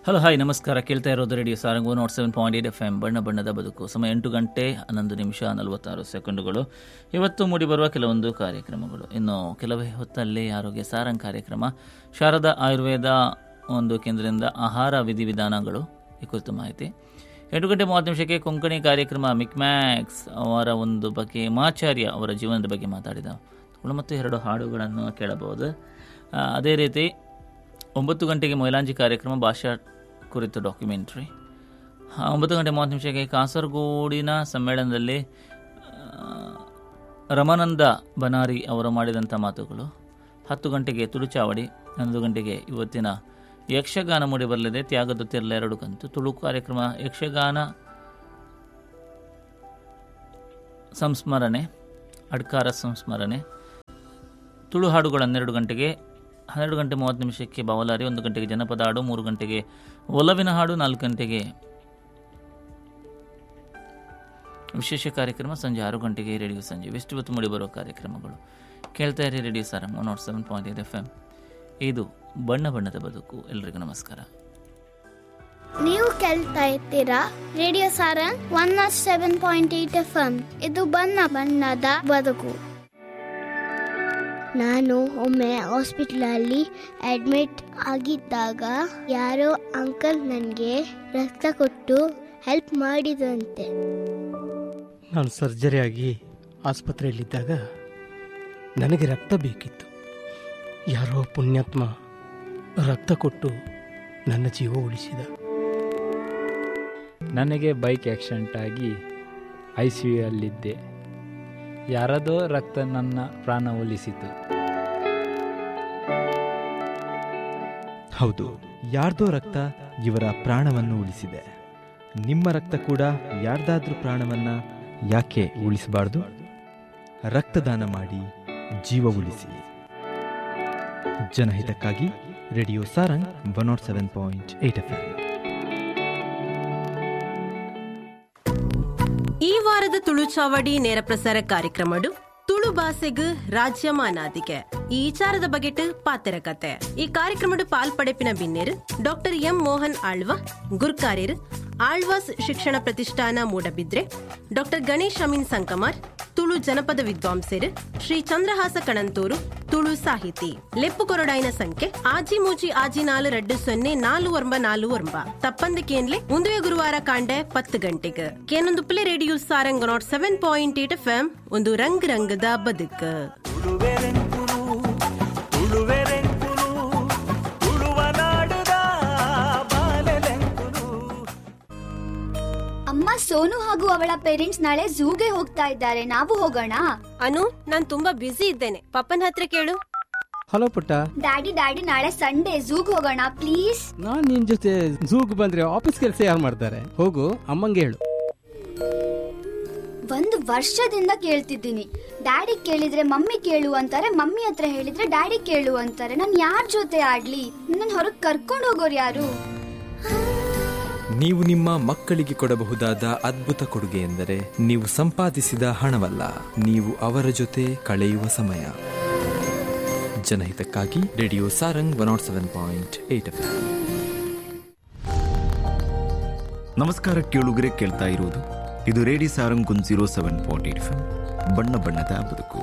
hello hi ನಮಸ್ಕಾರ ಕೇಳ್ತಾ ಇರೋದು radio Sarang one not seven point eight F M ಬಣ್ಣ ಬಣ್ಣದ ಬದುಕು ಸಮಯ ಎಂಟು ಗಂಟೆ ಹನ್ನೊಂದು ನಿಮಿಷ ನಲವತ್ತಾರು ಸೆಕೆಂಡುಗಳು ಇವತ್ತು ಮೂಡಿಬರುವ ಕೆಲವೊಂದು ಕಾರ್ಯಕ್ರಮಗಳು ಇನ್ನು ಕೆಲವೇ ಹೊತ್ತಲ್ಲಿ ಆರೋಗ್ಯ ಸಾರಂಗ್ ಕಾರ್ಯಕ್ರಮ ಶಾರದಾ ಆಯುರ್ವೇದ ಒಂದು ಕೇಂದ್ರದಿಂದ ಆಹಾರ ವಿಧಿವಿಧಾನಗಳು ಈ ಕುರಿತು ಮಾಹಿತಿ ಎಂಟು ಗಂಟೆ ಮೂವತ್ತು ನಿಮಿಷಕ್ಕೆ ಕೊಂಕಣಿ ಕಾರ್ಯಕ್ರಮ ಮಿಕ್ಮ್ಯಾಕ್ಸ್ ಅವರ ಒಂದು ಬಗ್ಗೆ ಮಾಚಾರ್ಯ ಅವರ ಜೀವನದ ಬಗ್ಗೆ ಮಾತಾಡಿದ ಮತ್ತು ಎರಡು ಹಾಡುಗಳನ್ನು ಕೇಳಬಹುದು ಆ, ಅದೇ ರೀತಿ ಒಂಬತ್ತು ಗಂಟೆಗೆ ಮೊಯ್ಲಾಂಜಿ ಕಾರ್ಯಕ್ರಮ ಭಾಷಾ ಕುರಿತು ಡಾಕ್ಯುಮೆಂಟ್ರಿ ಆ, ಒಂಬತ್ತು ಗಂಟೆ ಮೂವತ್ತು ನಿಮಿಷಕ್ಕೆ ಕಾಸರಗೋಡಿನ ಸಮ್ಮೇಳನದಲ್ಲಿ ಆ, ರಮಾನಂದ ಬನಾರಿ ಅವರು ಮಾಡಿದಂಥ ಮಾತುಗಳು ಹತ್ತು ಗಂಟೆಗೆ ತುಳುಚಾವಡಿ ಹನ್ನೊಂದು ಗಂಟೆಗೆ ಇವತ್ತಿನ ಯಕ್ಷಗಾನ ಮೂಡಿಬರಲಿದೆ ತ್ಯಾಗದ ತಿರ್ಲ ಎರಡು ಕಂತು ತುಳು ಕಾರ್ಯಕ್ರಮ ಯಕ್ಷಗಾನ ಸಂಸ್ಮರಣೆ ಅಡ್ಕಾರ ಸಂಸ್ಮರಣೆ ತುಳು ಹಾಡುಗಳು ಹನ್ನೆರಡು ಗಂಟೆಗೆ ಹನ್ನೆರಡು ಗಂಟೆ ಮೂವತ್ತು ನಿಮಿಷಕ್ಕೆ ಬವಲಾರಿ ಒಂದು ಗಂಟೆಗೆ ಜನಪದ ಹಾಡು ಮೂರು ಗಂಟೆಗೆ ಒಲವಿನ ಹಾಡು ನಾಲ್ಕು ಗಂಟೆಗೆ ವಿಶೇಷ ಕಾರ್ಯಕ್ರಮ ಸಂಜೆ ಆರು ಗಂಟೆಗೆ ರೇಡಿಯೋ ಸಂಜೆ ಇಷ್ಟು ಹೊತ್ತು ಮೂಡಿಬರುವ ಕಾರ್ಯಕ್ರಮಗಳು ಕೇಳ್ತಾ ಇರಿ radio Sarang one not seven point eight F M ಇದು ಬಣ್ಣ ಬಣ್ಣದ ಬದುಕು ಎಲ್ರಿಗೂ ನಮಸ್ಕಾರ ನೀವು ಕೇಳ್ತಾ ಇರ್ತೀರಾ radio Sarang one not seven point eight F M ಇದು ಬಣ್ಣ ಬಣ್ಣದ ಬದುಕು ನಾನು ಒಮ್ಮೆ ಹಾಸ್ಪಿಟ್ಲಲ್ಲಿ ಅಡ್ಮಿಟ್ ಆಗಿದ್ದಾಗ ಯಾರೋ ಅಂಕಲ್ ನನಗೆ ರಕ್ತ ಕೊಟ್ಟು ಹೆಲ್ಪ್ ಮಾಡಿದಂತೆ ನಾನು ಸರ್ಜರಿ ಆಗಿ ಆಸ್ಪತ್ರೆಯಲ್ಲಿದ್ದಾಗ ನನಗೆ ರಕ್ತ ಬೇಕಿತ್ತು ಯಾರೋ ಪುಣ್ಯಾತ್ಮ ರಕ್ತ ಕೊಟ್ಟು ನನ್ನ ಜೀವ ಉಳಿಸಿದ ನನಗೆ ಬೈಕ್ ಆಕ್ಸಿಡೆಂಟ್ ಆಗಿ ಐ ಸಿ ಯುಯಲ್ಲಿದ್ದೆ ಯಾರದೋ ರಕ್ತ ನನ್ನ ಪ್ರಾಣ ಉಳಿಸಿತು ಹೌದು ಯಾರ್ದೋ ರಕ್ತ ಇವರ ಪ್ರಾಣವನ್ನು ಉಳಿಸಿದೆ ನಿಮ್ಮ ರಕ್ತ ಕೂಡ ಯಾರ್ದಾದ್ರೂ ಪ್ರಾಣವನ್ನ ಯಾಕೆ ಉಳಿಸಬಾರ್ದು ರಕ್ತದಾನ ಮಾಡಿ ಜೀವ ಉಳಿಸಿ ಜನಹಿತಕ್ಕಾಗಿ radio Sarang one not seven point eight F ಈ ವಾರದ ತುಳು ಚಾವಡಿ ನೇರ ಪ್ರಸಾರ ಕಾರ್ಯಕ್ರಮಡು ತುಳು ಭಾಷೆಗ್ ರಾಜ್ಯಮಾನಾದಿಗೆ ಈ ವಿಚಾರದ ಬಗೆಟ್ ಪಾತೆರ ಕತೆ ಈ ಕಾರ್ಯಕ್ರಮಡು ಪಾಲ್ಪಡೆಪಿನ ಬಿನ್ನೆರ್ ಡಾಕ್ಟರ್ ಎಂ ಮೋಹನ್ ಆಳ್ವ ಗುರ್ಕಾರ್ಯರ್ ಆಳ್ವಾಸ್ ಶಿಕ್ಷಣ ಪ್ರತಿಷ್ಠಾನ ಮೂಡಬಿದ್ರೆ ಡಾಕ್ಟರ್ ಗಣೇಶ್ ಅಮೀನ್ ಸಂಕಮಾರ್ ತುಳು ಜನಪದ ವಿದ್ವಾಂಸರು ಶ್ರೀ ಚಂದ್ರಹಾಸ ಕಣಂತೂರು ತುಳು ಸಾಹಿತಿ ಲೆಪ್ಪು ಕೊರಡಾಯಿನ ಸಂಖ್ಯೆ ಆಜಿ ಮೂಜಿ ಆಜಿ ನಾಲು ரெண்டு ಸೊನ್ನೆ ನಾಲು ಒರ್ಂಬ ನಾಲು ಒರ್ಂಬ ತಪ್ಪಂದ ಕೇನ್ಲೆ ಮುಂದುವೆ ಗುರುವಾರ ಕಾಂಡೆ ಪತ್ತು ಗಂಟೆಗೆ ಕೇನೊಂದು ಪ್ಲೇ radio Sarang nought seven point eight F M ಒಂದು ರಂಗ್ ರಂಗದ ಬದುಕು ಅಮ್ಮ ಸೋನು ಹಾಗೂ ಅವಳ ಪೇರೆಂಟ್ಸ್ ನಾಳೆ ಝೂಗೆ ಹೋಗ್ತಾ ಇದ್ದಾರೆ ನಾವು ಹೋಗೋಣ ಅನು ನಾನ್ ತುಂಬಾ ಬ್ಯುಸಿ ಇದ್ದೇನೆ ಪಪ್ಪನ ಹತ್ರ ಕೇಳು ಹಲೋ ಪುಟ್ಟ ಡ್ಯಾಡಿ ಡ್ಯಾಡಿ ನಾಳೆ ಸಂಡೇ ಝೂಗ್ ಹೋಗೋಣ ಪ್ಲೀಸ್ ನಾನ್ ನಿನ್ ಜೊತೆ ಝೂಗ್ ಬಂದ್ರೆ ಆಫೀಸ್ ಕೆಲಸ ಯಾರು ಮಾಡ್ತಾರೆ ಹೋಗು ಅಮ್ಮಂಗೆ ಹೇಳು ಒಂದು ವರ್ಷದಿಂದ ಕೇಳ್ತಿದ್ದೀನಿ ಡ್ಯಾಡಿ ಕೇಳಿದ್ರೆ ಮಮ್ಮಿ ಕೇಳು ಅಂತಾರೆ ಮಮ್ಮಿ ಹತ್ರ ಹೇಳಿದ್ರೆ ಡ್ಯಾಡಿ ಕೇಳು ಅಂತಾರೆ ನಾನು ಯಾರ ಜೊತೆ ಆಡ್ಲಿ ನನ್ನ ಹೊರಗ್ ಕರ್ಕೊಂಡು ಹೋಗೋರು ಯಾರು ನೀವು ನಿಮ್ಮ ಮಕ್ಕಳಿಗೆ ಕೊಡಬಹುದಾದ ಅದ್ಭುತ ಕೊಡುಗೆ ಎಂದರೆ ನೀವು ಸಂಪಾದಿಸಿದ ಹಣವಲ್ಲ ನೀವು ಅವರ ಜೊತೆ ಕಳೆಯುವ ಸಮಯ ಜನಹಿತಕ್ಕಾಗಿ radio Sarang one not seven point eight F ನಮಸ್ಕಾರ ಕೇಳುಗರೆ ಕೇಳ್ತಾ ಇರುವುದು ಇದು radio Sarang one zero seven point eight ಬಣ್ಣ ಬಣ್ಣದ ಬದುಕು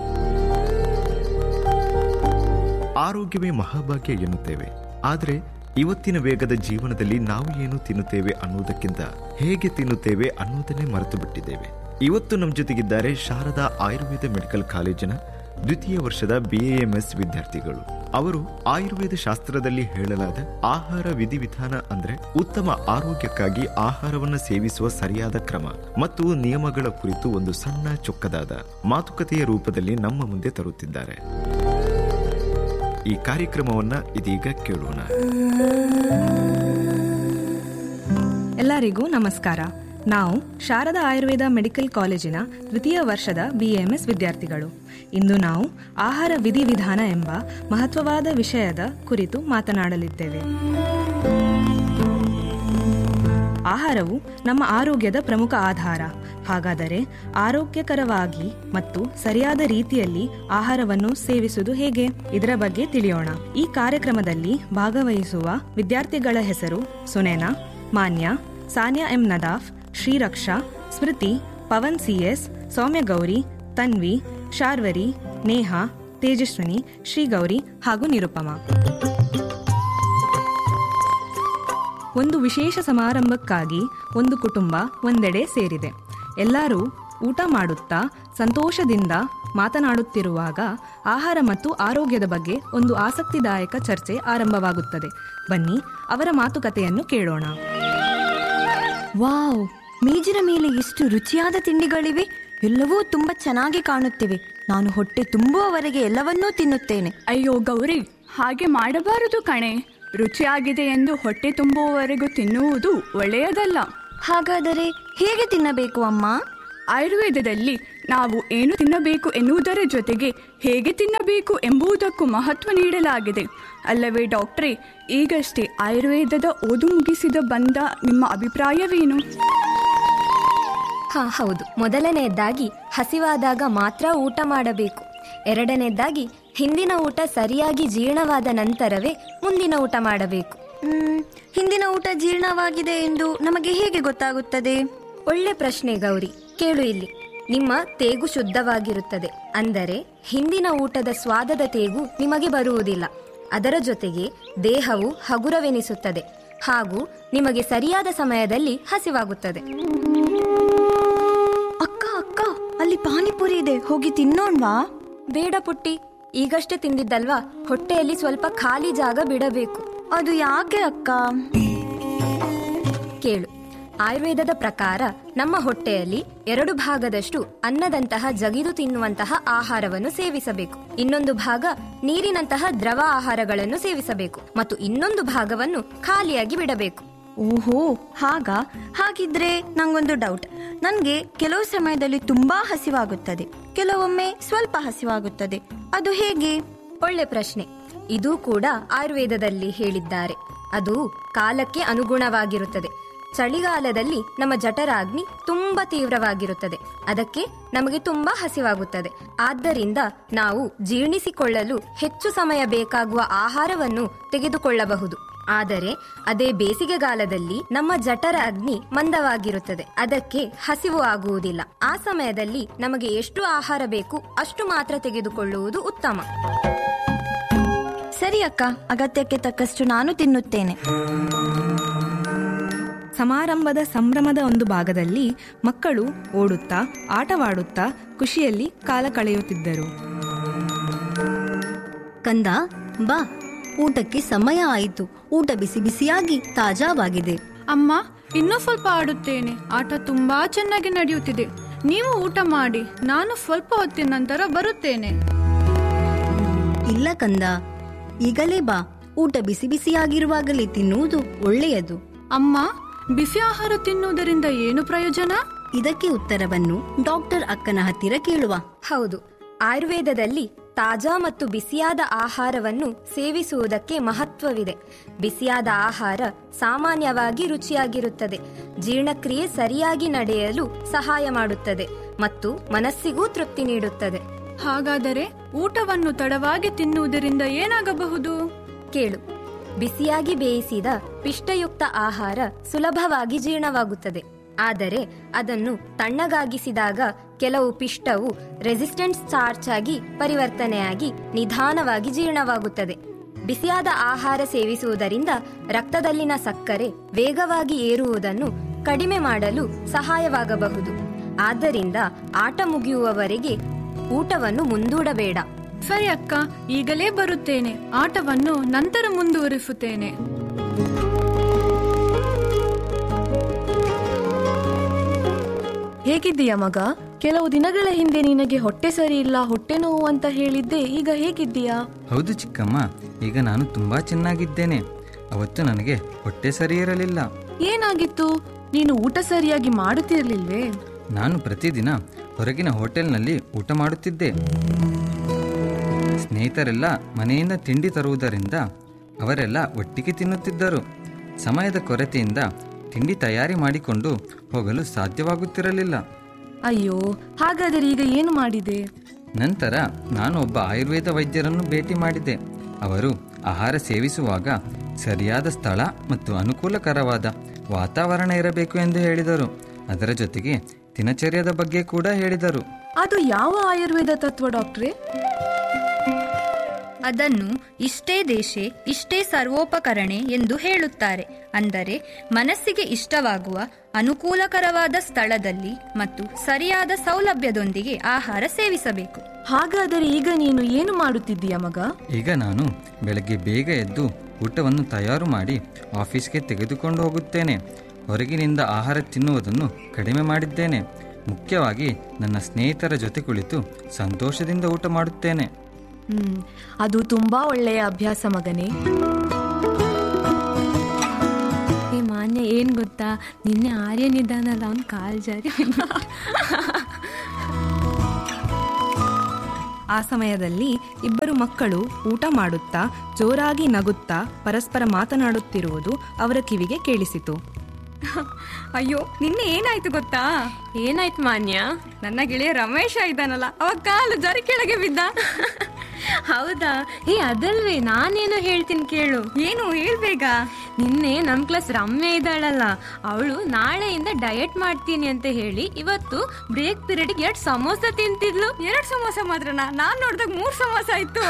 ಆರೋಗ್ಯವೇ ಮಹಾಭಾಗ್ಯ ಎನ್ನುತ್ತೇವೆ ಆದರೆ ಇವತ್ತಿನ ವೇಗದ ಜೀವನದಲ್ಲಿ ನಾವು ಏನು ತಿನ್ನುತ್ತೇವೆ ಅನ್ನುವುದಕ್ಕಿಂತ ಹೇಗೆ ತಿನ್ನುತ್ತೇವೆ ಅನ್ನುವುದನ್ನೇ ಮರೆತು ಬಿಟ್ಟಿದ್ದೇವೆ ಇವತ್ತು ನಮ್ಮ ಜೊತೆಗಿದ್ದಾರೆ ಶಾರದಾ ಆಯುರ್ವೇದ ಮೆಡಿಕಲ್ ಕಾಲೇಜಿನ ದ್ವಿತೀಯ ವರ್ಷದ ಬಿಎಎಂಎಸ್ ವಿದ್ಯಾರ್ಥಿಗಳು ಅವರು ಆಯುರ್ವೇದ ಶಾಸ್ತ್ರದಲ್ಲಿ ಹೇಳಲಾದ ಆಹಾರ ವಿಧಿವಿಧಾನ ಅಂದ್ರೆ ಉತ್ತಮ ಆರೋಗ್ಯಕ್ಕಾಗಿ ಆಹಾರವನ್ನು ಸೇವಿಸುವ ಸರಿಯಾದ ಕ್ರಮ ಮತ್ತು ನಿಯಮಗಳ ಕುರಿತು ಒಂದು ಸಣ್ಣ ಚೊಕ್ಕದಾದ ಮಾತುಕತೆಯ ರೂಪದಲ್ಲಿ ನಮ್ಮ ಮುಂದೆ ತರುತ್ತಿದ್ದಾರೆ ಈ ಕಾರ್ಯಕ್ರಮವನ್ನ ಇದೀಗ ಕೇಳೋಣ ಎಲ್ಲರಿಗೂ ನಮಸ್ಕಾರ ನಾವು ಶಾರದಾ ಆಯುರ್ವೇದ ಮೆಡಿಕಲ್ ಕಾಲೇಜಿನ ದ್ವಿತೀಯ ವರ್ಷದ ಬಿಎಂಎಸ್ ವಿದ್ಯಾರ್ಥಿಗಳು ಇಂದು ನಾವು ಆಹಾರ ವಿಧಿವಿಧಾನ ಎಂಬ ಮಹತ್ವವಾದ ವಿಷಯದ ಕುರಿತು ಮಾತನಾಡಲಿದ್ದೇವೆ ಆಹಾರವು ನಮ್ಮ ಆರೋಗ್ಯದ ಪ್ರಮುಖ ಆಧಾರ ಹಾಗಾದರೆ ಆರೋಗ್ಯಕರವಾಗಿ ಮತ್ತು ಸರಿಯಾದ ರೀತಿಯಲ್ಲಿ ಆಹಾರವನ್ನು ಸೇವಿಸುವುದು ಹೇಗೆ ಇದರ ಬಗ್ಗೆ ತಿಳಿಯೋಣ ಈ ಕಾರ್ಯಕ್ರಮದಲ್ಲಿ ಭಾಗವಹಿಸುವ ವಿದ್ಯಾರ್ಥಿಗಳ ಹೆಸರು ಸುನೇನಾ ಮಾನ್ಯ ಸಾನ್ಯಾ ಎಂ ನದಾಫ್ ಶ್ರೀರಕ್ಷಾ ಸ್ಮೃತಿ ಪವನ್ ಸಿಎಸ್ ಸೌಮ್ಯಗೌರಿ ತನ್ವಿ ಶಾರ್ವರಿ ನೇಹಾ ತೇಜಸ್ವಿನಿ ಶ್ರೀಗೌರಿ ಹಾಗೂ ನಿರುಪಮ ಒಂದು ವಿಶೇಷ ಸಮಾರಂಭಕ್ಕಾಗಿ ಒಂದು ಕುಟುಂಬ ಒಂದೆಡೆ ಸೇರಿದೆ ಎಲ್ಲರೂ ಊಟ ಮಾಡುತ್ತಾ ಸಂತೋಷದಿಂದ ಮಾತನಾಡುತ್ತಿರುವಾಗ ಆಹಾರ ಮತ್ತು ಆರೋಗ್ಯದ ಬಗ್ಗೆ ಒಂದು ಆಸಕ್ತಿದಾಯಕ ಚರ್ಚೆ ಆರಂಭವಾಗುತ್ತದೆ ಬನ್ನಿ ಅವರ ಮಾತುಕತೆಯನ್ನು ಕೇಳೋಣ ವಾವ್ ಮೇಜಿನ ಮೇಲೆ ಎಷ್ಟು ರುಚಿಯಾದ ತಿಂಡಿಗಳಿವೆ ಎಲ್ಲವೂ ತುಂಬಾ ಚೆನ್ನಾಗಿ ಕಾಣುತ್ತಿವೆ ನಾನು ಹೊಟ್ಟೆ ತುಂಬುವವರೆಗೆ ಎಲ್ಲವನ್ನೂ ತಿನ್ನುತ್ತೇನೆ ಅಯ್ಯೋ ಗೌರಿ ಹಾಗೆ ಮಾಡಬಾರದು ಕಣೆ ರುಚಿಯಾಗಿದೆ ಎಂದು ಹೊಟ್ಟೆ ತುಂಬುವವರೆಗೂ ತಿನ್ನುವುದು ಒಳ್ಳೆಯದಲ್ಲ ಹಾಗಾದರೆ ಹೇಗೆ ತಿನ್ನಬೇಕು ಅಮ್ಮ ಆಯುರ್ವೇದದಲ್ಲಿ ನಾವು ಏನು ತಿನ್ನಬೇಕು ಎನ್ನುವುದರ ಜೊತೆಗೆ ಹೇಗೆ ತಿನ್ನಬೇಕು ಎಂಬುದಕ್ಕೂ ಮಹತ್ವ ನೀಡಲಾಗಿದೆ ಅಲ್ಲವೇ ಡಾಕ್ಟ್ರೇ ಈಗಷ್ಟೇ ಆಯುರ್ವೇದದ ಓದು ಮುಗಿಸಿದ ಬಂದ ನಿಮ್ಮ ಅಭಿಪ್ರಾಯವೇನು ಹಾ ಹೌದು ಮೊದಲನೆಯದಾಗಿ ಹಸಿವಾದಾಗ ಮಾತ್ರ ಊಟ ಮಾಡಬೇಕು ಎರಡನೇದಾಗಿ ಹಿಂದಿನ ಊಟ ಸರಿಯಾಗಿ ಜೀರ್ಣವಾದ ನಂತರವೇ ಮುಂದಿನ ಊಟ ಮಾಡಬೇಕು ಮ್, ಹಿಂದಿನ ಊಟ ಜೀರ್ಣವಾಗಿದೆ ಎಂದು ನಮಗೆ ಹೇಗೆ ಗೊತ್ತಾಗುತ್ತದೆ ಒಳ್ಳೆ ಪ್ರಶ್ನೆ ಗೌರಿ ಕೇಳು ಇಲ್ಲಿ ನಿಮ್ಮ ತೇಗು ಶುದ್ಧವಾಗಿರುತ್ತದೆ ಅಂದರೆ ಹಿಂದಿನ ಊಟದ ಸ್ವಾದದ ತೇಗು ನಿಮಗೆ ಬರುವುದಿಲ್ಲ ಅದರ ಜೊತೆಗೆ ದೇಹವು ಹಗುರವೆನಿಸುತ್ತದೆ ಹಾಗೂ ನಿಮಗೆ ಸರಿಯಾದ ಸಮಯದಲ್ಲಿ ಹಸಿವಾಗುತ್ತದೆ ಅಕ್ಕ ಅಕ್ಕ ಅಲ್ಲಿ ಪಾನಿಪುರಿ ಇದೆ ಹೋಗಿ ತಿನ್ನೋಣ್ವಾ ಬೇಡ ಪುಟ್ಟಿ ಈಗಷ್ಟೇ ತಿಂದಿದ್ದಲ್ವಾ ಹೊಟ್ಟೆಯಲ್ಲಿ ಸ್ವಲ್ಪ ಖಾಲಿ ಜಾಗ ಬಿಡಬೇಕು ಅದು ಯಾಕೆ ಅಕ್ಕ ಕೇಳು ಆಯುರ್ವೇದದ ಪ್ರಕಾರ ನಮ್ಮ ಹೊಟ್ಟೆಯಲ್ಲಿ ಎರಡು ಭಾಗದಷ್ಟು ಅನ್ನದಂತಹ ಜಗಿದು ತಿನ್ನುವಂತಹ ಆಹಾರವನ್ನು ಸೇವಿಸಬೇಕು ಇನ್ನೊಂದು ಭಾಗ ನೀರಿನಂತಹ ದ್ರವ ಆಹಾರಗಳನ್ನು ಸೇವಿಸಬೇಕು ಮತ್ತು ಇನ್ನೊಂದು ಭಾಗವನ್ನು ಖಾಲಿಯಾಗಿ ಬಿಡಬೇಕು ಓಹೋ ಹಾಗ ಹಾಗಿದ್ರೆ ನಂಗೊಂದು ಡೌಟ್ ನನ್ಗೆ ಕೆಲವು ಸಮಯದಲ್ಲಿ ತುಂಬಾ ಹಸಿವಾಗುತ್ತದೆ ಕೆಲವೊಮ್ಮೆ ಸ್ವಲ್ಪ ಹಸಿವಾಗುತ್ತದೆ ಅದು ಹೇಗೆ ಒಳ್ಳೆ ಪ್ರಶ್ನೆ ಇದು ಕೂಡ ಆಯುರ್ವೇದದಲ್ಲಿ ಹೇಳಿದ್ದಾರೆ ಅದು ಕಾಲಕ್ಕೆ ಅನುಗುಣವಾಗಿರುತ್ತದೆ ಚಳಿಗಾಲದಲ್ಲಿ ನಮ್ಮ ಜಠರಾಗ್ನಿ ತುಂಬಾ ತೀವ್ರವಾಗಿರುತ್ತದೆ ಅದಕ್ಕೆ ನಮಗೆ ತುಂಬಾ ಹಸಿವಾಗುತ್ತದೆ ಆದ್ದರಿಂದ ನಾವು ಜೀರ್ಣಿಸಿಕೊಳ್ಳಲು ಹೆಚ್ಚು ಸಮಯ ಬೇಕಾಗುವ ಆಹಾರವನ್ನು ತೆಗೆದುಕೊಳ್ಳಬಹುದು ಆದರೆ ಅದೇ ಬೇಸಿಗೆಗಾಲದಲ್ಲಿ ನಮ್ಮ ಜಠರ ಅಗ್ನಿ ಮಂದವಾಗಿರುತ್ತದೆ ಅದಕ್ಕೆ ಹಸಿವು ಆಗುವುದಿಲ್ಲ ಆ ಸಮಯದಲ್ಲಿ ನಮಗೆ ಎಷ್ಟು ಆಹಾರ ಬೇಕು ಅಷ್ಟು ಮಾತ್ರ ತೆಗೆದುಕೊಳ್ಳುವುದು ಉತ್ತಮ ಸರಿ ಅಕ್ಕ ಅಗತ್ಯಕ್ಕೆ ತಕ್ಕಷ್ಟು ನಾನು ತಿನ್ನುತ್ತೇನೆ ಸಮಾರಂಭದ ಸಂಭ್ರಮದ ಒಂದು ಭಾಗದಲ್ಲಿ ಮಕ್ಕಳು ಓಡುತ್ತಾ ಆಟವಾಡುತ್ತಾ ಖುಷಿಯಲ್ಲಿ ಕಾಲ ಕಳೆಯುತ್ತಿದ್ದರು ಕಂದ ಬಾ ಊಟಕ್ಕೆ ಸಮಯ ಆಯಿತು ಊಟ ಬಿಸಿ ಬಿಸಿಯಾಗಿ ತಾಜಾವಾಗಿದೆ ಅಮ್ಮ ಇನ್ನೂ ಸ್ವಲ್ಪ ಆಡುತ್ತೇನೆ ಆಟ ತುಂಬಾ ಚೆನ್ನಾಗಿ ನಡೆಯುತ್ತಿದೆ ನೀವು ಊಟ ಮಾಡಿ ನಾನು ಸ್ವಲ್ಪ ಹೊತ್ತಿನ ನಂತರ ಬರುತ್ತೇನೆ ಇಲ್ಲ ಕಂದ ಈಗಲೇ ಬಾ ಊಟ ಬಿಸಿ ಬಿಸಿಯಾಗಿರುವಾಗಲೇ ತಿನ್ನುವುದು ಒಳ್ಳೆಯದು ಅಮ್ಮ ಬಿಸಿ ಆಹಾರ ತಿನ್ನುವುದರಿಂದ ಏನು ಪ್ರಯೋಜನ ಇದಕ್ಕೆ ಉತ್ತರವನ್ನು ಡಾಕ್ಟರ್ ಅಕ್ಕನ ಹತ್ತಿರ ಕೇಳುವ ಹೌದು ಆಯುರ್ವೇದದಲ್ಲಿ ತಾಜಾ ಮತ್ತು ಬಿಸಿಯಾದ ಆಹಾರವನ್ನು ಸೇವಿಸುವುದಕ್ಕೆ ಮಹತ್ವವಿದೆ ಬಿಸಿಯಾದ ಆಹಾರ ಸಾಮಾನ್ಯವಾಗಿ ರುಚಿಯಾಗಿರುತ್ತದೆ ಜೀರ್ಣಕ್ರಿಯೆ ಸರಿಯಾಗಿ ನಡೆಯಲು ಸಹಾಯ ಮಾಡುತ್ತದೆ ಮತ್ತು ಮನಸ್ಸಿಗೂ ತೃಪ್ತಿ ನೀಡುತ್ತದೆ ಹಾಗಾದರೆ ಊಟವನ್ನು ತಡವಾಗಿ ತಿನ್ನುವುದರಿಂದ ಏನಾಗಬಹುದು ಕೇಳು ಬಿಸಿಯಾಗಿ ಬೇಯಿಸಿದ ಪಿಷ್ಟಯುಕ್ತ ಆಹಾರ ಸುಲಭವಾಗಿ ಜೀರ್ಣವಾಗುತ್ತದೆ ಆದರೆ ಅದನ್ನು ತಣ್ಣಗಾಗಿಸಿದಾಗ ಕೆಲವು ಪಿಷ್ಟವು ರೆಸಿಸ್ಟೆಂಟ್ ಸ್ಟಾರ್ಚ್ ಆಗಿ ಪರಿವರ್ತನೆಯಾಗಿ ನಿಧಾನವಾಗಿ ಜೀರ್ಣವಾಗುತ್ತದೆ ಬಿಸಿಯಾದ ಆಹಾರ ಸೇವಿಸುವುದರಿಂದ ರಕ್ತದಲ್ಲಿನ ಸಕ್ಕರೆ ವೇಗವಾಗಿ ಏರುವುದನ್ನು ಕಡಿಮೆ ಮಾಡಲು ಸಹಾಯವಾಗಬಹುದು ಆದ್ದರಿಂದ ಆಟ ಮುಗಿಯುವವರೆಗೆ ಊಟವನ್ನು ಮುಂದೂಡಬೇಡ ಸರಿ ಅಕ್ಕ ಈಗಲೇ ಬರುತ್ತೇನೆ ಆಟವನ್ನು ನಂತರ ಮುಂದುವರಿಸುತ್ತೇನೆ ಹೇಗಿದ್ದೀಯ ಮಗ ಕೆಲವು ದಿನಗಳ ಹಿಂದೆ ನಿನಗೆ ಹೊಟ್ಟೆ ಸರಿ ಇಲ್ಲ ಹೊಟ್ಟೆ ನೋವು ಅಂತ ಹೇಳಿದ್ದೆ ಈಗ ಹೇಗಿದ್ದೀಯಾ ಹೌದು ಚಿಕ್ಕಮ್ಮ ಈಗ ನಾನು ತುಂಬಾ ಚೆನ್ನಾಗಿದ್ದೇನೆ ಅವತ್ತು ನನಗೆ ಹೊಟ್ಟೆ ಸರಿ ಇರಲಿಲ್ಲ ಏನಾಗಿತ್ತು ನೀನು ಊಟ ಸರಿಯಾಗಿ ಮಾಡುತ್ತಿರಲಿಲ್ವೇ ನಾನು ಪ್ರತಿದಿನ ಹೊರಗಿನ ಹೋಟೆಲ್ನಲ್ಲಿ ಊಟ ಮಾಡುತ್ತಿದ್ದೆ ಸ್ನೇಹಿತರೆಲ್ಲ ಮನೆಯಿಂದ ತಿಂಡಿ ತರುವುದರಿಂದ ಅವರೆಲ್ಲ ಒಟ್ಟಿಗೆ ತಿನ್ನುತ್ತಿದ್ದರು ಸಮಯದ ಕೊರತೆಯಿಂದ ತಿಂಡಿ ತಯಾರಿ ಮಾಡಿಕೊಂಡು ಹೋಗಲು ಸಾಧ್ಯವಾಗುತ್ತಿರಲಿಲ್ಲ ಅಯ್ಯೋ ಹಾಗಾದರೆ ಈಗ ಏನು ಮಾಡಿದೆ ನಂತರ ನಾನು ಒಬ್ಬ ಆಯುರ್ವೇದ ವೈದ್ಯರನ್ನು ಭೇಟಿ ಮಾಡಿದ್ದೆ ಅವರು ಆಹಾರ ಸೇವಿಸುವಾಗ ಸರಿಯಾದ ಸ್ಥಳ ಮತ್ತು ಅನುಕೂಲಕರವಾದ ವಾತಾವರಣ ಇರಬೇಕು ಎಂದು ಹೇಳಿದರು ಅದರ ಜೊತೆಗೆ ದಿನಚರ್ಯದ ಬಗ್ಗೆ ಕೂಡ ಹೇಳಿದರು ಅದು ಯಾವ ಆಯುರ್ವೇದ ತತ್ವ ಡಾಕ್ಟ್ರೇ ಅದನ್ನು ಇಷ್ಟೇ ದೇಶ ಇಷ್ಟೇ ಸರ್ವೋಪಕರಣೆ ಎಂದು ಹೇಳುತ್ತಾರೆ ಅಂದರೆ ಮನಸ್ಸಿಗೆ ಇಷ್ಟವಾಗುವ ಅನುಕೂಲಕರವಾದ ಸ್ಥಳದಲ್ಲಿ ಮತ್ತು ಸರಿಯಾದ ಸೌಲಭ್ಯದೊಂದಿಗೆ ಆಹಾರ ಸೇವಿಸಬೇಕು ಹಾಗಾದರೆ ಈಗ ನೀನು ಏನು ಮಾಡುತ್ತಿದ್ದೀಯ ಮಗ ಈಗ ನಾನು ಬೆಳಗ್ಗೆ ಬೇಗ ಎದ್ದು ಊಟವನ್ನು ತಯಾರು ಮಾಡಿ ಆಫೀಸ್ಗೆ ತೆಗೆದುಕೊಂಡು ಹೋಗುತ್ತೇನೆ ಹೊರಗಿನಿಂದ ಆಹಾರ ತಿನ್ನುವುದನ್ನು ಕಡಿಮೆ ಮಾಡಿದ್ದೇನೆ ಮುಖ್ಯವಾಗಿ ನನ್ನ ಸ್ನೇಹಿತರ ಜೊತೆ ಕುಳಿತು ಸಂತೋಷದಿಂದ ಊಟ ಮಾಡುತ್ತೇನೆ ಹ್ಮ್ ಅದು ತುಂಬಾ ಒಳ್ಳೆಯ ಅಭ್ಯಾಸ ಮಗನೇ ಏ ಮಾನ್ಯ ಏನ್ ಗೊತ್ತಾ ನಿನ್ನೆ ಆರ್ಯನಿದ್ದಾನಲ್ಲ ಅವ್ನ್ ಕಾಲ್ ಜಾರಿ ಆ ಸಮಯದಲ್ಲಿ ಇಬ್ಬರು ಮಕ್ಕಳು ಊಟ ಮಾಡುತ್ತಾ ಜೋರಾಗಿ ನಗುತ್ತಾ ಪರಸ್ಪರ ಮಾತನಾಡುತ್ತಿರುವುದು ಅವರ ಕಿವಿಗೆ ಕೇಳಿಸಿತು ಅಯ್ಯೋ ನಿನ್ನೆ ಏನಾಯ್ತು ಗೊತ್ತಾ ಏನಾಯ್ತು ಮಾನ್ಯ ನನ್ನ ಗೆಳೆಯ ರಮೇಶ ಇದ್ದಾನಲ್ಲ ಅವ ಕಾಲು ಜಾರಿ ಕೆಳಗೆ ಬಿದ್ದ ಹೌದಾ ಏ ಅದಲ್ವೇ ನಾನೇನೋ ಹೇಳ್ತೀನಿ ಕೇಳು ಏನು ಹೇಳ್ಬೇಗ ನಿನ್ನೆ ನಮ್ ಕ್ಲಾಸ್ ರಮ್ಯ ಇದ್ದಾಳಲ್ಲ ಅವಳು ನಾಳೆಯಿಂದ ಡಯಟ್ ಮಾಡ್ತೀನಿ ಅಂತ ಹೇಳಿ ಇವತ್ತು ಬ್ರೇಕ್ ಪೀರಿಯಡ್ ಎರಡ್ ಸಮೋಸ ತಿಂತಿದ್ಲು ಎರಡ್ ಸಮೋಸ ಮಾತ್ರನಾ ನಾನ್ ನೋಡ್ದಾಗ ಮೂರ್ ಸಮೋಸ ಇತ್ತು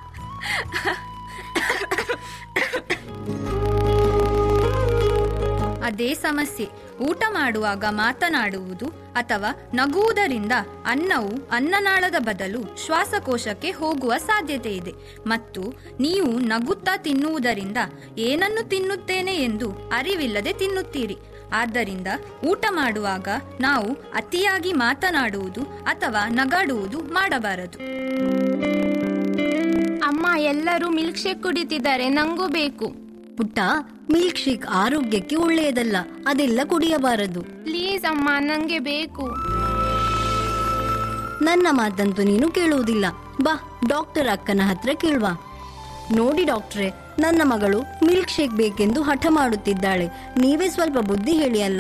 ಅದೇ ಸಮಸ್ಯೆ ಊಟ ಮಾಡುವಾಗ ಮಾತನಾಡುವುದು ಅಥವಾ ನಗುವುದರಿಂದ ಅನ್ನವು ಅನ್ನನಾಳದ ಬದಲು ಶ್ವಾಸಕೋಶಕ್ಕೆ ಹೋಗುವ ಸಾಧ್ಯತೆ ಇದೆ ಮತ್ತು ನೀವು ನಗುತ್ತಾ ತಿನ್ನುವುದರಿಂದ ಏನನ್ನು ತಿನ್ನುತ್ತೇನೆ ಎಂದು ಅರಿವಿಲ್ಲದೆ ತಿನ್ನುತ್ತೀರಿ ಆದ್ದರಿಂದ ಊಟ ಮಾಡುವಾಗ ನಾವು ಅತಿಯಾಗಿ ಮಾತನಾಡುವುದು ಅಥವಾ ನಗಾಡುವುದು ಮಾಡಬಾರದು ಅಮ್ಮ ಎಲ್ಲರೂ ಮಿಲ್ಕ್ ಶೇಕ್ ಕುಡಿತಿದ್ದಾರೆ ನಂಗೂ ಬೇಕು ಪುಟ್ಟ ಮಿಲ್ಕ್ ಶೇಕ್ ಆರೋಗ್ಯಕ್ಕೆ ಒಳ್ಳೆಯದಲ್ಲ ಅದೆಲ್ಲ ಕುಡಿಯಬಾರದು ಪ್ಲೀಸ್ ಅಮ್ಮ ನಂಗೆ ಬೇಕು ನನ್ನ ಮಾತಂತೂ ನೀನು ಕೇಳುವುದಿಲ್ಲ ಬಾ ಡಾಕ್ಟರ್ ಅಕ್ಕನ ಹತ್ರ ಕೇಳುವ ನೋಡಿ ಡಾಕ್ಟ್ರೆ ನನ್ನ ಮಗಳು ಮಿಲ್ಕ್ ಶೇಕ್ ಬೇಕೆಂದು ಹಠ ಮಾಡುತ್ತಿದ್ದಾಳೆ ನೀವೇ ಸ್ವಲ್ಪ ಬುದ್ಧಿ ಹೇಳಿ ಅಲ್ಲ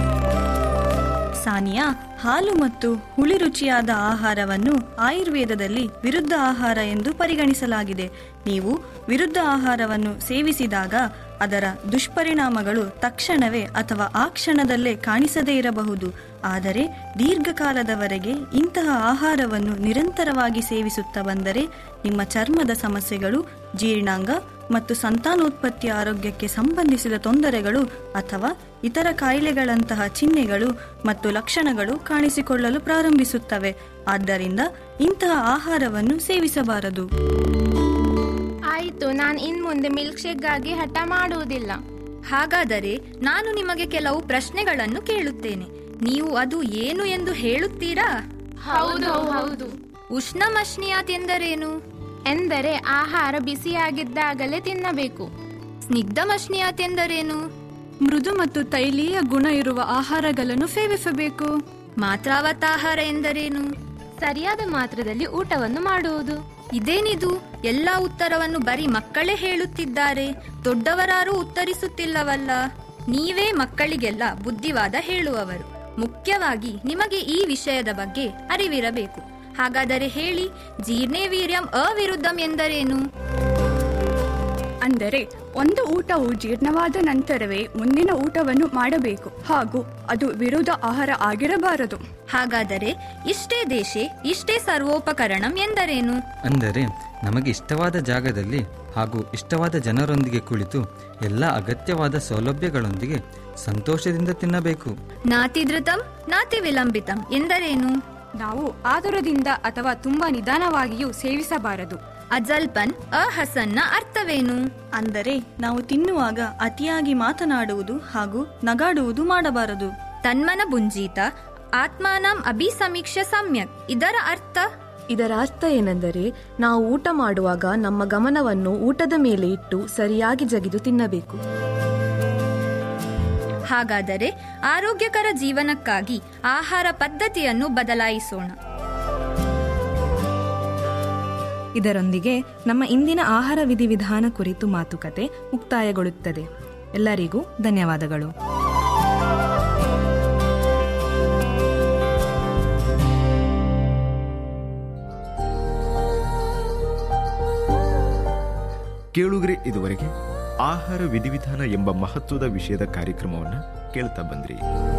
ಸಾನಿಯಾ ಹಾಲು ಮತ್ತು ಹುಳಿ ರುಚಿಯಾದ ಆಹಾರವನ್ನು ಆಯುರ್ವೇದದಲ್ಲಿ ವಿರುದ್ಧ ಆಹಾರ ಎಂದು ಪರಿಗಣಿಸಲಾಗಿದೆ ನೀವು ವಿರುದ್ಧ ಆಹಾರವನ್ನು ಸೇವಿಸಿದಾಗ ಅದರ ದುಷ್ಪರಿಣಾಮಗಳು ತಕ್ಷಣವೇ ಅಥವಾ ಆ ಕ್ಷಣದಲ್ಲೇ ಕಾಣಿಸದೇ ಇರಬಹುದು ಆದರೆ ದೀರ್ಘಕಾಲದವರೆಗೆ ಇಂತಹ ಆಹಾರವನ್ನು ನಿರಂತರವಾಗಿ ಸೇವಿಸುತ್ತಾ ಬಂದರೆ ನಿಮ್ಮ ಚರ್ಮದ ಸಮಸ್ಯೆಗಳು ಜೀರ್ಣಾಂಗ ಮತ್ತು ಸಂತಾನೋತ್ಪತ್ತಿ ಆರೋಗ್ಯಕ್ಕೆ ಸಂಬಂಧಿಸಿದ ತೊಂದರೆಗಳು ಅಥವಾ ಇತರ ಕಾಯಿಲೆಗಳಂತಹ ಚಿಹ್ನೆಗಳು ಮತ್ತು ಲಕ್ಷಣಗಳು ಕಾಣಿಸಿಕೊಳ್ಳಲು ಪ್ರಾರಂಭಿಸುತ್ತವೆ ಆದ್ದರಿಂದ ಇಂತಹ ಆಹಾರವನ್ನು ಸೇವಿಸಬಾರದು ಆಯ್ತು ನಾನು ಇನ್ ಮುಂದೆ ಮಿಲ್ಕ್ ಶೇಕ್ಗಾಗಿ ಹಠ ಮಾಡುವುದಿಲ್ಲ ಹಾಗಾದರೆ ನಾನು ನಿಮಗೆ ಕೆಲವು ಪ್ರಶ್ನೆಗಳನ್ನು ಕೇಳುತ್ತೇನೆ ನೀವು ಅದು ಏನು ಎಂದು ಹೇಳುತ್ತೀರಾ ಹೌದು ಹೌದು ಉಷ್ಣಮಶ್ನಿಯಾತ್ ಎಂದರೇನು ಎಂದರೆ ಆಹಾರ ಬಿಸಿಯಾಗಿದ್ದಾಗಲೇ ತಿನ್ನಬೇಕು ಸ್ನಿಗ್ಧಮಶ್ನಿಯಾತ್ ಎಂದರೇನು ಮೃದು ಮತ್ತು ತೈಲೀಯ ಗುಣ ಇರುವ ಆಹಾರಗಳನ್ನು ಸೇವಿಸಬೇಕು ಮಾತ್ರಾವತಾಹಾರ ಎಂದರೇನು ಸರಿಯಾದ ಮಾತ್ರದಲ್ಲಿ ಊಟವನ್ನು ಮಾಡುವುದು ಇದೇನಿದು ಎಲ್ಲಾ ಉತ್ತರವನ್ನು ಬರೀ ಮಕ್ಕಳೇ ಹೇಳುತ್ತಿದ್ದಾರೆ ದೊಡ್ಡವರಾರೂ ಉತ್ತರಿಸುತ್ತಿಲ್ಲವಲ್ಲ ನೀವೇ ಮಕ್ಕಳಿಗೆಲ್ಲ ಬುದ್ಧಿವಾದ ಹೇಳುವವರು ಮುಖ್ಯವಾಗಿ ನಿಮಗೆ ಈ ವಿಷಯದ ಬಗ್ಗೆ ಅರಿವಿರಬೇಕು ಹಾಗಾದರೆ ಹೇಳಿ ಜೀರ್ಣೇ ವೀರ್ಯಂ ಅವಿರುದ್ಧಂ ಎಂದರೇನು ಅಂದರೆ ಒಂದು ಊಟವು ಜೀರ್ಣವಾದ ನಂತರವೇ ಮುಂದಿನ ಊಟವನ್ನು ಮಾಡಬೇಕು ಹಾಗೂ ಅದು ವಿರುದ್ಧ ಆಹಾರ ಆಗಿರಬಾರದು ಹಾಗಾದರೆ ಇಷ್ಟೇ ದೇಶ ಇಷ್ಟೇ ಸರ್ವೋಪಕರಣಂ ಎಂದರೇನು ಅಂದರೆ ನಮಗೆ ಇಷ್ಟವಾದ ಜಾಗದಲ್ಲಿ ಹಾಗೂ ಇಷ್ಟವಾದ ಜನರೊಂದಿಗೆ ಕುಳಿತು ಎಲ್ಲ ಅಗತ್ಯವಾದ ಸೌಲಭ್ಯಗಳೊಂದಿಗೆ ಸಂತೋಷದಿಂದ ತಿನ್ನಬೇಕು ನಾತಿಧೃತಂ ನಾತಿ ವಿಲಂಬಿತಂ ಎಂದರೇನು ನಾವು ಆತುರದಿಂದ ಅಥವಾ ತುಂಬಾ ನಿಧಾನವಾಗಿಯೂ ಸೇವಿಸಬಾರದು ಅಜಲ್ಪನ್ ಅಹಸನ್ನ ಅರ್ಥವೇನು ಅಂದರೆ ನಾವು ತಿನ್ನುವಾಗ ಅತಿಯಾಗಿ ಮಾತನಾಡುವುದು ಹಾಗೂ ನಗಾಡುವುದು ಮಾಡಬಾರದು ತನ್ಮನ ಬುಂಜೀತ ಆತ್ಮಾನಂ ಅಭಿಸಮೀಕ್ಷ ಸಮ್ಯಕ್ ಇದರ ಅರ್ಥ ಇದರ ಅರ್ಥ ಏನೆಂದರೆ ನಾವು ಊಟ ಮಾಡುವಾಗ ನಮ್ಮ ಗಮನವನ್ನು ಊಟದ ಮೇಲೆ ಇಟ್ಟು ಸರಿಯಾಗಿ ಜಗಿದು ತಿನ್ನಬೇಕು ಹಾಗಾದರೆ ಆರೋಗ್ಯಕರ ಜೀವನಕ್ಕಾಗಿ ಆಹಾರ ಪದ್ಧತಿಯನ್ನು ಬದಲಾಯಿಸೋಣ ಇದರೊಂದಿಗೆ ನಮ್ಮ ಇಂದಿನ ಆಹಾರ ವಿಧಿವಿಧಾನ ಕುರಿತು ಮಾತುಕತೆ ಮುಕ್ತಾಯಗೊಳ್ಳುತ್ತದೆ ಎಲ್ಲರಿಗೂ ಧನ್ಯವಾದಗಳು ಕೇಳುಗರೆ ಇದುವರೆಗೆ ಆಹಾರ ವಿಧಿವಿಧಾನ ಎಂಬ ಮಹತ್ವದ ವಿಷಯದ ಕಾರ್ಯಕ್ರಮವನ್ನು ಕೇಳ್ತಾ ಬಂದ್ರಿ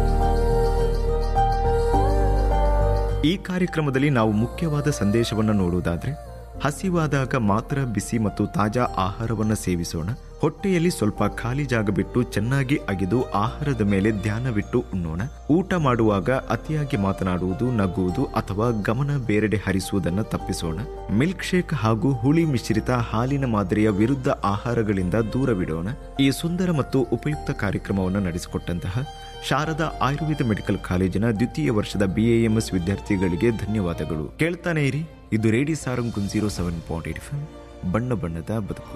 ಈ ಕಾರ್ಯಕ್ರಮದಲ್ಲಿ ನಾವು ಮುಖ್ಯವಾದ ಸಂದೇಶವನ್ನು ನೋಡುವುದಾದ್ರೆ ಹಸಿವಾದಾಗ ಮಾತ್ರ ಬಿಸಿ ಮತ್ತು ತಾಜಾ ಆಹಾರವನ್ನು ಸೇವಿಸೋಣ ಹೊಟ್ಟೆಯಲ್ಲಿ ಸ್ವಲ್ಪ ಖಾಲಿ ಜಾಗ ಬಿಟ್ಟು ಚೆನ್ನಾಗಿ ಅಗೆದು ಆಹಾರದ ಮೇಲೆ ಧ್ಯಾನವಿಟ್ಟು ಉಣ್ಣೋಣ ಊಟ ಮಾಡುವಾಗ ಅತಿಯಾಗಿ ಮಾತನಾಡುವುದು ನಗುವುದು ಅಥವಾ ಗಮನ ಬೇರೆಡೆ ಹರಿಸುವುದನ್ನು ತಪ್ಪಿಸೋಣ ಮಿಲ್ಕ್ ಶೇಕ್ ಹಾಗೂ ಹುಳಿ ಮಿಶ್ರಿತ ಹಾಲಿನ ಮಾದರಿಯ ವಿರುದ್ಧ ಆಹಾರಗಳಿಂದ ದೂರವಿಡೋಣ ಈ ಸುಂದರ ಮತ್ತು ಉಪಯುಕ್ತ ಕಾರ್ಯಕ್ರಮವನ್ನು ನಡೆಸಿಕೊಟ್ಟಂತಹ ಶಾರದಾ ಆಯುರ್ವೇದ ಮೆಡಿಕಲ್ ಕಾಲೇಜಿನ ದ್ವಿತೀಯ ವರ್ಷದ ಬಿಎಎಂಎಸ್ ವಿದ್ಯಾರ್ಥಿಗಳಿಗೆ ಧನ್ಯವಾದಗಳು ಕೇಳ್ತಾನೆ ಇರಿ ಇದು radio Sarang zero seven point eight five ಬಣ್ಣ ಬಣ್ಣದ ಬದುಕು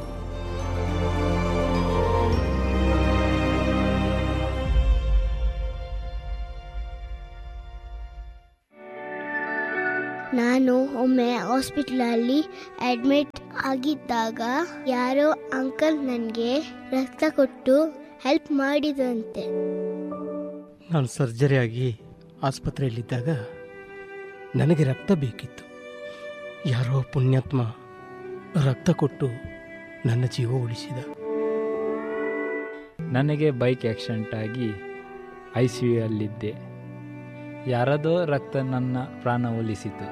ನಾನು ಒಮ್ಮೆ ಹಾಸ್ಪಿಟ್ಲಲ್ಲಿ ಅಡ್ಮಿಟ್ ಆಗಿದ್ದಾಗ ಯಾರೋ ಅಂಕಲ್ ನನಗೆ ರಕ್ತ ಕೊಟ್ಟು ಹೆಲ್ಪ್ ಮಾಡಿದಂತೆ ನಾನು ಸರ್ಜರಿ ಆಗಿ ಆಸ್ಪತ್ರೆಯಲ್ಲಿದ್ದಾಗ ನನಗೆ ರಕ್ತ ಬೇಕಿತ್ತು ಯಾರೋ ಪುಣ್ಯಾತ್ಮ ರಕ್ತ ಕೊಟ್ಟು ನನ್ನ ಜೀವ ಉಳಿಸಿದ ನನಗೆ ಬೈಕ್ ಆಕ್ಸಿಡೆಂಟ್ ಆಗಿ ಐ ಸಿ ಯು ಯಲ್ಲಿದ್ದೆ ಯಾರದೋ ರಕ್ತ ನನ್ನ ಪ್ರಾಣ ಉಳಿಸಿತು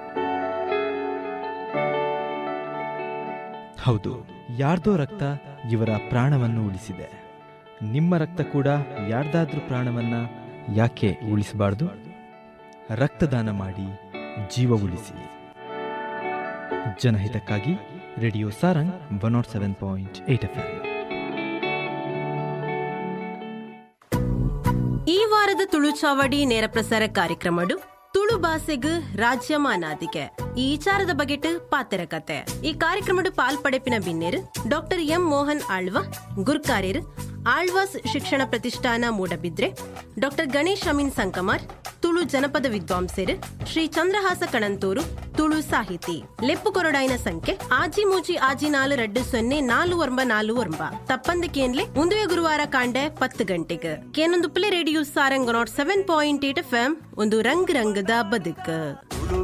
ಹೌದು ಯಾರ್ದೋ ರಕ್ತ ಇವರ ಪ್ರಾಣವನ್ನು ಉಳಿಸಿದೆ ನಿಮ್ಮ ರಕ್ತ ಕೂಡ ಯಾರ್ದಾದ್ರೂ ಪ್ರಾಣವನ್ನ ಯಾಕೆ ಉಳಿಸಬಾರ್ದು ರಕ್ತದಾನ ಮಾಡಿ ಜೀವ ಉಳಿಸಿ ಜನಹಿತಕ್ಕಾಗಿ radio Sarang one not seven point eight F ಈ ವಾರದ ತುಳು ಚಾವಡಿ ನೇರ ಪ್ರಸಾರ ಕಾರ್ಯಕ್ರಮಡು ತುಳು ಭಾಷೆಗ್ ರಾಜ್ಯಮಾನಾದಿಗೆ ಈ ವಿಚಾರದ ಬಗೆಟ್ ಪಾತೆರ ಕತೆ ಈ ಕಾರ್ಯಕ್ರಮಡು ಪಾಲ್ಪಡೆಪಿನ ಬಿನ್ನೆರ್ ಡಾಕ್ಟರ್ ಎಂ ಮೋಹನ್ ಆಳ್ವ ಗುರ್ಕಾರ್ಯರ್ ಆಳ್ವಾಸ್ ಶಿಕ್ಷಣ ಪ್ರತಿಷ್ಠಾನ ಮೂಡಬಿದ್ರೆ ಡಾಕ್ಟರ್ ಗಣೇಶ್ ಅಮೀನ್ ಸಂಕಮಾರ್ ತುಳು ಜನಪದ ವಿದ್ವಾಂಸರು ಶ್ರೀ ಚಂದ್ರಹಾಸ ಕಣಂತೂರು ತುಳು ಸಾಹಿತಿ ಲೆಪ್ಪು ಕೊರಡಾಯಿನ ಸಂಖ್ಯೆ ಆಜಿ ಮೂಜಿ ಆಜಿ ನಾಲು ರಡ್ಡು ಸೊನ್ನೆ ನಾಲು ಒರ್ಬ ನಾಲು ಒರ್ಬ ತಪ್ಪಂದ ಕೇನ್ಲೆ ಮುಂದುವೆ ಗುರುವಾರ ಕಾಂಡೆ ಪತ್ತು ಗಂಟೆಗೆ ಕೇನೊಂದು ಪ್ಲೇ radio Sarang nought seven point eight F M ಒಂದು ರಂಗ್ ರಂಗದ ಬದುಕು